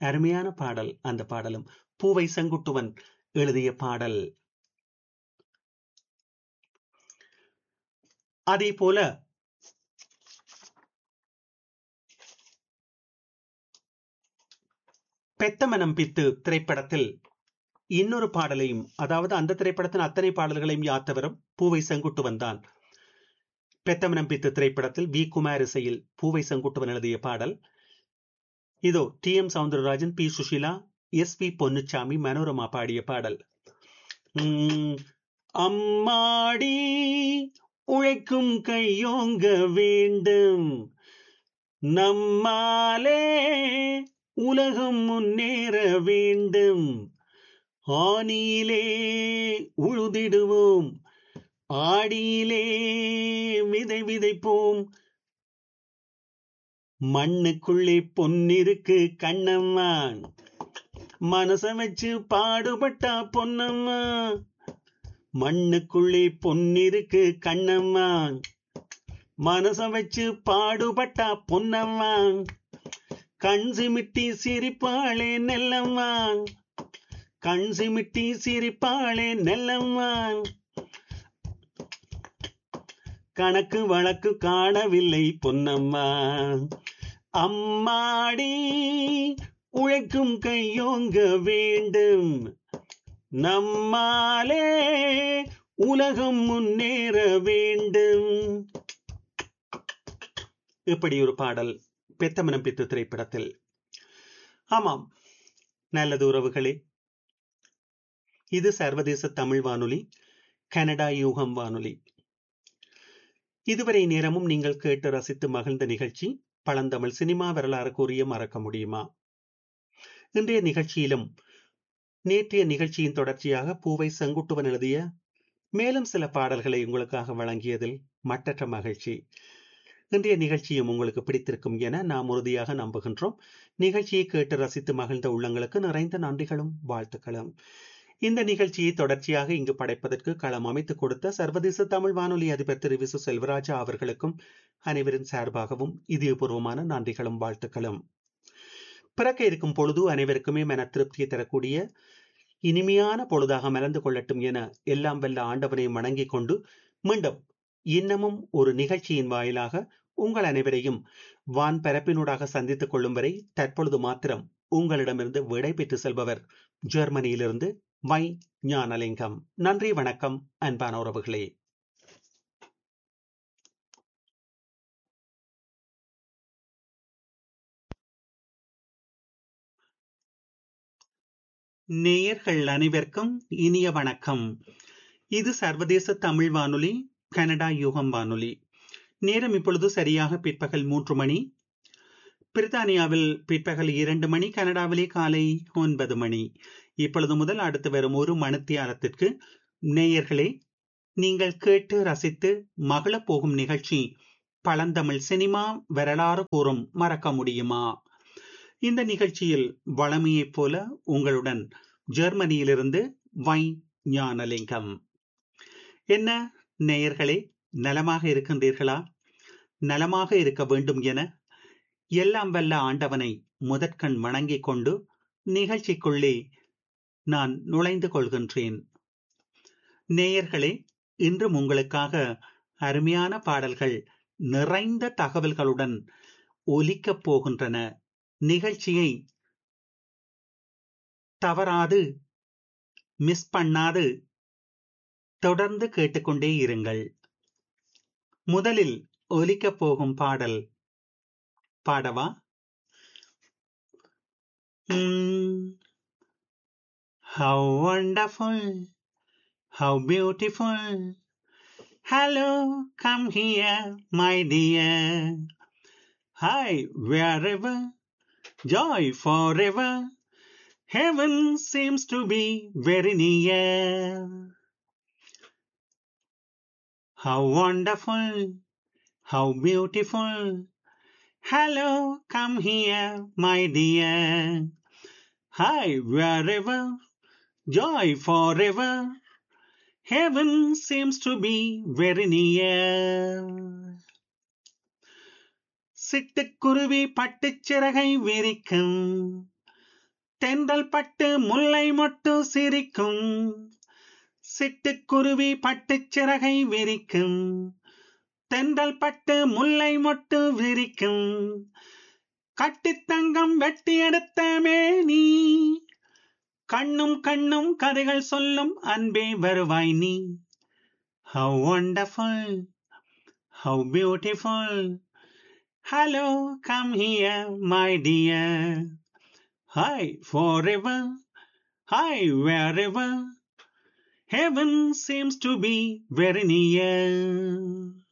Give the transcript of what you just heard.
அருமையான பாடல் அந்த பாடலும் பூவை செங்குட்டுவன் எழுதிய பாடல் அதே போல பெத்தமனம் பித்து திரைப்படத்தில் இன்னொரு பாடலையும் அதாவது அந்த திரைப்படத்தின் அத்தனை பாடல்களையும் யாத்தவரும் பூவை செங்குட்டுவன் தான் பெத்தமனம் பித்து திரைப்படத்தில் வி குமார் இசையில் பூவை செங்குட்டுவன் எழுதிய பாடல் இதோ T M Soundararajan P Susheela S P Ponnusamy Manorama பாடிய பாடல் அம்மாடி உழைக்கும் கையோங்க வேண்டும் நம்மாலே உலகம் முன்னேற வேண்டும் ஆணியிலே உழுதிடுவோம் ஆடியிலே விதை விதைப்போம் மண்ணுக்குள்ளே பொன்னிருக்கு கண்ணம்மா மனச வச்சு பாடுபட்டா பொன்னம்மா மண்ணுக்குள்ளே பொன்னிருக்கு கண்ணம்மா மனச வச்சு பாடுபட்டா பொன்னம்மா கண் சிமிட்டி சிரிப்பாளே நெல்லம்மா கண் சிமிட்டி சிரிப்பாளே நெல்லம்மா கணக்கு வழக்கு காணவில்லை பொன்னம்மா அம்மாடி உழைக்கும் கையோங்க வேண்டும் நம்மாலே உலகம் முன்னேற வேண்டும் இப்படி ஒரு பாடல் பெத்தமனம் பித்து திரைப்படத்தில் ஆமாம் நல்லது உறவுகளே இது சர்வதேச தமிழ் வானொலி கனடா யூகம் வானொலி இதுவரை நேரமும் நீங்கள் கேட்டு ரசித்து மகிழ்ந்த நிகழ்ச்சி பழந்தமிழ் சினிமா வரலாறு கூறிய மறக்க முடியுமா இன்றைய நிகழ்ச்சியிலும் நேற்றைய நிகழ்ச்சியின் தொடர்ச்சியாக பூவை செங்குட்டுவன் எழுதிய மேலும் சில பாடல்களை உங்களுக்காக வழங்கியதில் மட்டற்ற மகிழ்ச்சி இன்றைய நிகழ்ச்சியும் உங்களுக்கு பிடித்திருக்கும் என நாம் உறுதியாக நம்புகின்றோம் நிகழ்ச்சியை கேட்டு ரசித்து மகிழ்ந்த உள்ளங்களுக்கு நிறைந்த நன்றிகளும் வாழ்த்துக்களும் இந்த நிகழ்ச்சியை தொடர்ச்சியாக இங்கு படைப்பதற்கு களம் அமைத்துக் கொடுத்த சர்வதேச தமிழ் வானொலி அதிபர் திரு விசு செல்வராஜா அவர்களுக்கும் அனைவரின் சார்பாகவும் இதயபூர்வமான நன்றிகளும் வாழ்த்துக்களும் பிறக்க இருக்கும் பொழுது அனைவருக்குமே மன திருப்தியை தரக்கூடிய இனிமையான பொழுதாக மலர்ந்து கொள்ளட்டும் என எல்லாம் வல்ல ஆண்டவனை வணங்கிக் கொண்டு மீண்டும் இன்னமும் ஒரு நிகழ்ச்சியின் வாயிலாக உங்கள் அனைவரையும் வான் பரப்பினூடாக சந்தித்துக் கொள்ளும் வரை தற்பொழுது மாத்திரம் உங்களிடமிருந்து விடை பெற்று செல்பவர் ஜெர்மனியிலிருந்து வை ஞானலிங்கம் நன்றி வணக்கம் அன்பான உறவுகளே நேயர்கள் அனைவருக்கும் இனிய வணக்கம் இது சர்வதேச தமிழ் வானொலி கனடா யூகம் வானொலி நேரம் இப்பொழுது சரியாக பிற்பகல் மூன்று மணி பிரித்தானியாவில் பிற்பகல் இரண்டு மணி கனடாவிலே காலை ஒன்பது மணி இப்பொழுது முதல் அடுத்து வரும் ஒரு மணித்தியாலத்திற்கு நேயர்களே நீங்கள் கேட்டு ரசித்து மகள போகும் நிகழ்ச்சி பழந்தமிழ் சினிமா வரலாறு கூறும் மறக்க முடியுமா இந்த நிகழ்ச்சியில் வளமையைப் போல உங்களுடன் ஜெர்மனியிலிருந்து வை ஞானலிங்கம் என்ன நேயர்களே நலமாக இருக்கின்றீர்களா நலமாக இருக்க வேண்டும் என எல்லாம் வல்ல ஆண்டவனை முதற்கண் வணங்கிக் கொண்டு நிகழ்ச்சிக்குள்ளே நான் நுழைந்து கொள்கின்றேன் நேயர்களே இன்றும் உங்களுக்காக அருமையான பாடல்கள் நிறைந்த தகவல்களுடன் ஒலிக்கப் போகின்றன நிகழ்ச்சியை தவறாது மிஸ் பண்ணாது தொடர்ந்து கேட்டுக்கொண்டே இருங்கள் முதலில் ஒலிக்கப் போகும் பாடல் பாடவா How wonderful, how beautiful. Hello, come here, my dear. Hi, wherever, joy forever. Heaven seems to be very near. How wonderful, how beautiful. Hello, come here, my dear. Hi, wherever, joy forever. Heaven seems to be very near. சிட்டுக்குருவி பட்டுச் சிறகை விரிக்கும் தென்றல் பட்டு முல்லை மொட்டு சிரிக்கும் சிட்டுக்குருவி பட்டுச் சிறகை விரிக்கும் தென்றல் பட்டு முல்லை மொட்டு விரிக்கும் கட்டித்தங்கம் வெட்டி எடுத்த மேனி கண்ணும் கண்ணும் கதைகள் சொல்லும் அன்பே வருவாய் நீ how wonderful how beautiful hello come here my dear hi forever hi wherever heaven seems to be very near